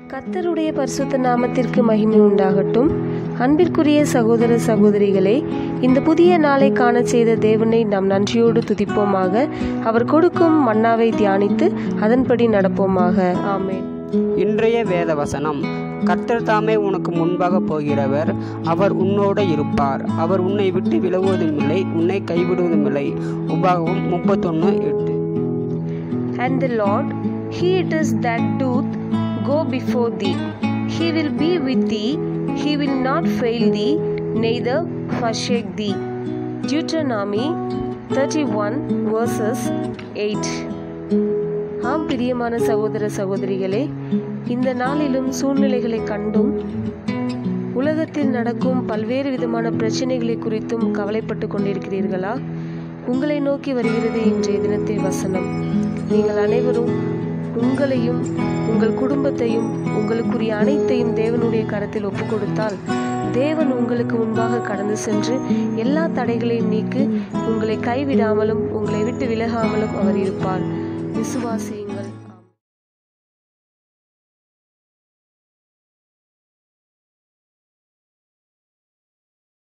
கர்த்தருடைய பரிசுத்த நாமத்திற்கு மகிமை உண்டாகட்டும் அன்பிற்குரிய சகோதர சகோதரிகளே இந்த புதிய நாளை காணச் செய்த தேவனை நாம் நன்றியோடு துதிப்போமாக அவர் கொடுக்கும் மன்னாவை தியானித்து அதன்படி நடப்போமாக ஆமென் இன்றைய வேத வசனம் கர்த்தர் தாமே உனக்கு முன்பாக போகிறவர் அவர் உன்னோட இருப்பார் அவர் உன்னை விட்டு விலகுவதும் இல்லை உன்னை கைவிடுவதும் இல்லை உபாகமும் முப்பத்தொன்று எட்டு And the Lord, He it is that doth go before thee. He will be with thee, He will not fail thee, neither forsake thee. Deuteronomy 31 verses 8 ஆம் பிரியமான சகோதர சகோதரிகளே இந்த நாளிலும் சூழ்நிலைகளை கண்டும் உலகத்தில் நடக்கும் பல்வேறு விதமான பிரச்சனைகளை குறித்தும் கவலைப்பட்டு கொண்டிருக்கிறீர்களா உங்களை நோக்கி வருகிறது இன்றைய தினத்தின் வசனம் நீங்கள் அனைவரும் உங்களையும் உங்கள் குடும்பத்தையும் உங்களுக்குரிய அனைத்தையும் தேவனுடைய கரத்தில் ஒப்பு கொடுத்தால் தேவன் உங்களுக்கு முன்பாக கடந்து சென்று எல்லா தடைகளையும் நீக்கி உங்களை கைவிடாமலும் உங்களை விட்டு விலகாமலும் அவர் இருப்பார் விசுவாசியுங்கள்